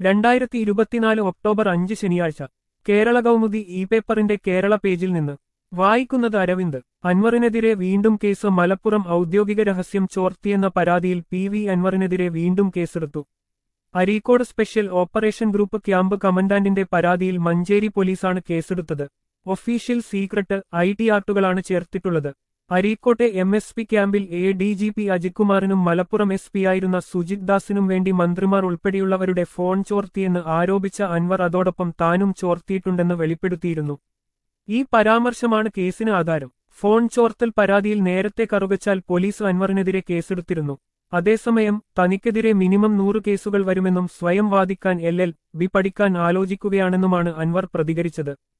രണ്ടായിരത്തി ഇരുപത്തിനാല് ഒക്ടോബർ അഞ്ച് ശനിയാഴ്ച കേരള കൗമുദി ഇ പേപ്പറിന്റെ കേരള പേജിൽ നിന്ന് വായിക്കുന്നത് അരവിന്ദ് അൻവറിനെതിരെ വീണ്ടും കേസ് മലപ്പുറം ഔദ്യോഗിക രഹസ്യം ചോർത്തിയെന്ന പരാതിയിൽ പി വി അൻവറിനെതിരെ വീണ്ടും കേസെടുത്തു Areekode special operation group camp കമൻഡാന്റിന്റെ പരാതിയിൽ മഞ്ചേരി പോലീസാണ് കേസെടുത്തത് ഒഫീഷ്യൽ സീക്രട്ട് ഐ ടി ആർട്ടുകളാണ് ചേർത്തിട്ടുള്ളത് അരീക്കോട്ടെ എം എസ് പി ക്യാമ്പിൽ എ ഡി ജി പി അജിത്കുമാറിനും മലപ്പുറം എസ് പി ആയിരുന്ന സുജിത് ദാസിനും വേണ്ടി മന്ത്രിമാർ ഉൾപ്പെടെയുള്ളവരുടെ ഫോൺ ചോർത്തിയെന്ന് ആരോപിച്ച അൻവർ അതോടൊപ്പം താനും ചോർത്തിയിട്ടുണ്ടെന്ന് വെളിപ്പെടുത്തിയിരുന്നു ഈ പരാമർശമാണ് കേസിന് ആധാരം ഫോൺ ചോർത്തൽ പരാതിയിൽ നേരത്തെ കറുകച്ചാൽ പോലീസ് അൻവറിനെതിരെ കേസെടുത്തിരുന്നു അതേസമയം തനിക്കെതിരെ മിനിമം നൂറ് കേസുകൾ വരുമെന്നും സ്വയം വാദിക്കാൻ എൽ എൽ ബി പഠിക്കാൻ ആലോചിക്കുകയാണെന്നുമാണ് അൻവർ പ്രതികരിച്ചത്